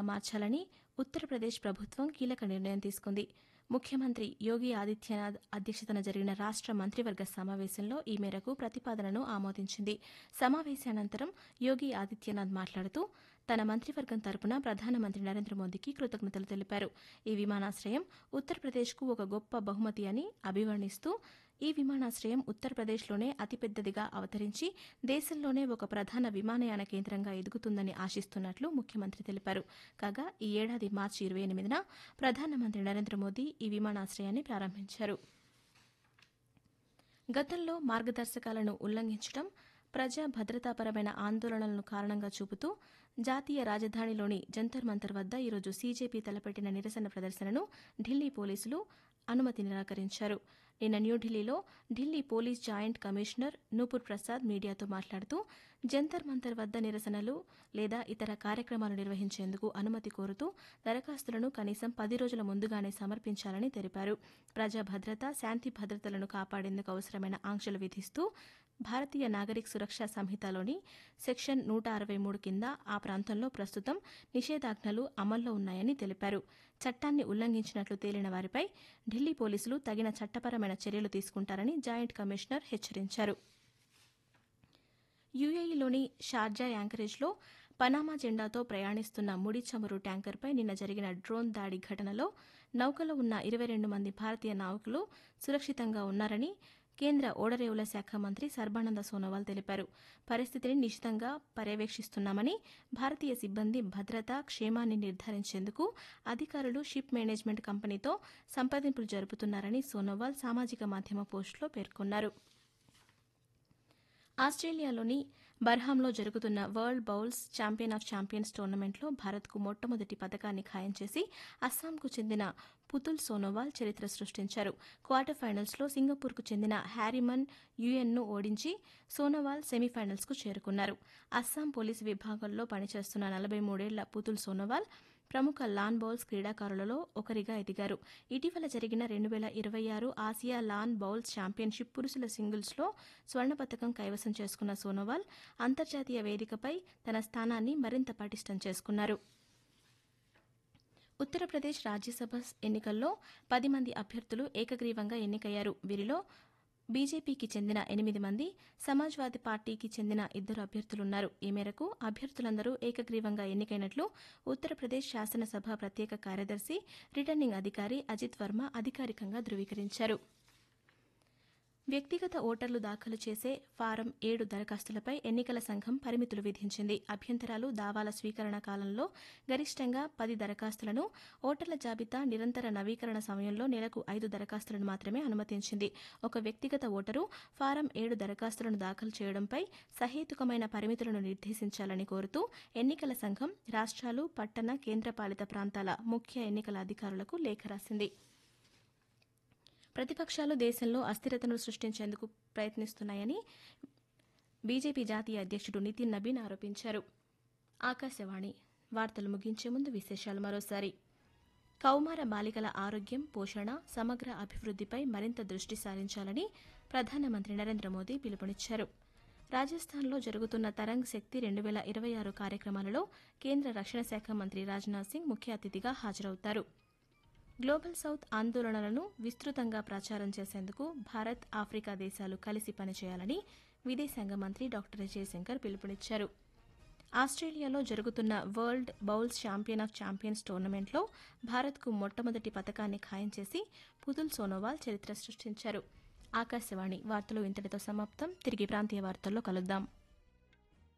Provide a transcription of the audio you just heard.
మార్చాలని ఉత్తరప్రదేశ్ ప్రభుత్వం కీలక నిర్ణయం తీసుకుంది ముఖ్యమంత్రి యోగి ఆదిత్యనాథ్ అధ్యక్షతన జరిగిన రాష్ట మంత్రివర్గ సమావేశంలో ఈ మేరకు ప్రతిపాదనను ఆమోదించింది సమావేశానంతరం యోగి ఆదిత్యనాథ్ మాట్లాడుతూ తన మంత్రివర్గం తరపున ప్రధానమంత్రి నరేంద్ర మోదీకి కృతజ్ఞతలు తెలిపారు ఈ విమానాశ్రయం ఉత్తరప్రదేశ్కు ఒక గొప్ప బహుమతి అని అభివర్ణిస్తూ ఈ విమానాశ్రయం ఉత్తరప్రదేశ్లోనే అతిపెద్దదిగా అవతరించి దేశంలోనే ఒక ప్రధాన విమానయాన కేంద్రంగా ఎదుగుతుందని ఆశిస్తున్నట్లు ముఖ్యమంత్రి తెలిపారు కాగా ఈ ఏడాది మార్చి ఇరవై ఎనిమిదిన ప్రధానమంత్రి నరేంద్ర మోదీ ఈ విమానాశ్రయాన్ని ప్రారంభించారు గతంలో మార్గదర్శకాలను ఉల్లంఘించడం ప్రజా భద్రతాపరమైన ఆందోళనలను కారణంగా చూపుతూ జాతీయ రాజధానిలోని జంతర్ మంతర్ వద్ద ఈరోజు సీజేపీ తలపెట్టిన నిరసన ప్రదర్శనను ఢిల్లీ పోలీసులు అనుమతి నిరాకరించారు నిన్న న్యూఢిల్లీలో Delhi police joint commissioner Nupur Prasad మీడియాతో మాట్లాడుతూ జంతర్ మంతర్ వద్ద నిరసనలు లేదా ఇతర కార్యక్రమాలు నిర్వహించేందుకు అనుమతి కోరుతూ దరఖాస్తులను కనీసం పది రోజుల ముందుగానే సమర్పించాలని తెలిపారు ప్రజా భద్రత శాంతి భద్రతలను కాపాడేందుకు అవసరమైన ఆంక్షలు విధిస్తూ భారతీయ నాగరిక్ సురక్షా సంహితలోని సెక్షన్ నూట అరవై మూడు కింద ఆ ప్రాంతంలో ప్రస్తుతం నిషేధాజ్ఞలు అమల్లో ఉన్నాయని తెలిపారు చట్టాన్ని ఉల్లంఘించినట్లు తేలిన వారిపై ఢిల్లీ పోలీసులు తగిన చట్టపరమైన చర్యలు తీసుకుంటారని జాయింట్ కమిషనర్ హెచ్చరించారు యుఏఈలోని షార్జా యాంకరేజ్లో పనామా జెండాతో ప్రయాణిస్తున్న ముడి చమురు ట్యాంకర్పై నిన్న జరిగిన డ్రోన్ దాడి ఘటనలో నౌకలో ఉన్న ఇరవై రెండు మంది భారతీయ నావికులు సురక్షితంగా ఉన్నారని కేంద్ర ఓడరేవుల శాఖ మంత్రి సర్బానంద సోనోవాల్ తెలిపారు పరిస్థితిని నిశితంగా పర్యవేక్షిస్తున్నామని భారతీయ సిబ్బంది భద్రత క్షేమాన్ని నిర్ధారించేందుకు అధికారులు షిప్ మేనేజ్మెంట్ కంపెనీతో సంప్రదింపులు జరుపుతున్నారని సోనోవాల్ సామాజిక మాధ్యమ పోస్టులో పేర్కొన్నారు ఆస్ట్రేలియాలోని బర్హాంలో జరుగుతున్న world bowls champion of champions టోర్నమెంట్లో భారత్కు మొట్టమొదటి పథకాన్ని ఖాయం చేసి అస్సాంకు చెందిన పుతుల్ సోనోవాల్ చరిత్ర సృష్టించారు క్వార్టర్ ఫైనల్స్లో సింగపూర్కు చెందిన హ్యారిమన్ యుఎన్ను ఓడించి సోనోవాల్ సెమీఫైనల్స్కు చేరుకున్నారు అస్సాం పోలీసు విభాగంలో పనిచేస్తున్న నలభై మూడేళ్ల పుతుల్ సోనోవాల్ ప్రముఖ లాన్ బౌల్స్ క్రీడాకారులలో ఒకరిగా ఎదిగారు ఇటీవల జరిగిన రెండు వేల ఇరవై ఆరు ఆసియా లాన్ బౌల్స్ ఛాంపియన్షిప్ పురుషుల సింగిల్స్లో స్వర్ణ పథకం కైవసం చేసుకున్న సోనోవాల్ అంతర్జాతీయ వేదికపై తన స్థానాన్ని మరింత పటిష్టం చేసుకున్నారు ఉత్తరప్రదేశ్ రాజ్యసభ ఎన్నికల్లో పది మంది అభ్యర్థులు ఏకగ్రీవంగా ఎన్నికయ్యారు వీరిలో బీజేపీకి చెందిన ఎనిమిది మంది సమాజ్వాదీ పార్టీకి చెందిన ఇద్దరు అభ్యర్థులున్నారు ఈ మేరకు అభ్యర్థులందరూ ఏకగ్రీవంగా ఎన్నికైనట్లు ఉత్తరప్రదేశ్ శాసనసభ ప్రత్యేక కార్యదర్శి రిటర్నింగ్ అధికారి అజిత్ వర్మ అధికారికంగా ధృవీకరించారు వ్యక్తిగత ఓటర్లు దాఖలు చేసే ఫారం ఏడు దరఖాస్తులపై ఎన్నికల సంఘం పరిమితులు విధించింది అభ్యంతరాలు దావాల స్వీకరణ కాలంలో గరిష్టంగా పది దరఖాస్తులను ఓటర్ల జాబితా నిరంతర నవీకరణ సమయంలో నెలకు ఐదు దరఖాస్తులను మాత్రమే అనుమతించింది ఒక వ్యక్తిగత ఓటరు ఫారం ఏడు దరఖాస్తులను దాఖలు చేయడంపై సహేతుకమైన పరిమితులను నిర్దేశించాలని కోరుతూ ఎన్నికల సంఘం రాష్ట్రాలు పట్టణ కేంద్రపాలిత ప్రాంతాల ముఖ్య ఎన్నికల అధికారులకు లేఖ రాసింది ప్రతిపక్షాలు దేశంలో అస్థిరతను సృష్టించేందుకు ప్రయత్నిస్తున్నాయని బీజేపీ జాతీయ అధ్యక్షుడు నితిన్ నబీన్ ఆరోపించారు ఆకాశవాణి వార్తలు ముగించే ముందు విశేషాలు మరోసారి కౌమార బాలికల ఆరోగ్యం పోషణ సమగ్ర అభివృద్దిపై మరింత దృష్టి సారించాలని ప్రధానమంత్రి నరేంద్ర మోదీ పిలుపునిచ్చారు రాజస్థాన్లో జరుగుతున్న తరంగ్ శక్తి రెండు వేల ఇరవై ఆరు కార్యక్రమాలలో కేంద్ర రక్షణ శాఖ మంత్రి రాజ్నాథ్ సింగ్ ముఖ్య అతిథిగా హాజరవుతారు గ్లోబల్ సౌత్ ఆందోళనలను విస్తృతంగా ప్రచారం చేసేందుకు భారత్ ఆఫ్రికా దేశాలు కలిసి పనిచేయాలని విదేశాంగ మంత్రి డాక్టర్ జయశంకర్ పిలుపునిచ్చారు ఆస్ట్రేలియాలో జరుగుతున్న world bowls champion of champions టోర్నమెంట్లో భారత్కు మొట్టమొదటి పథకాన్ని ఖాయం చేసి పుతుల్ సోనోవాల్ చరిత్ర సృష్టించారు ఆకాశవాణి వార్తలు ఇంతటితో సమాప్తం తిరిగి ప్రాంతీయ వార్తల్లో కలుద్దాం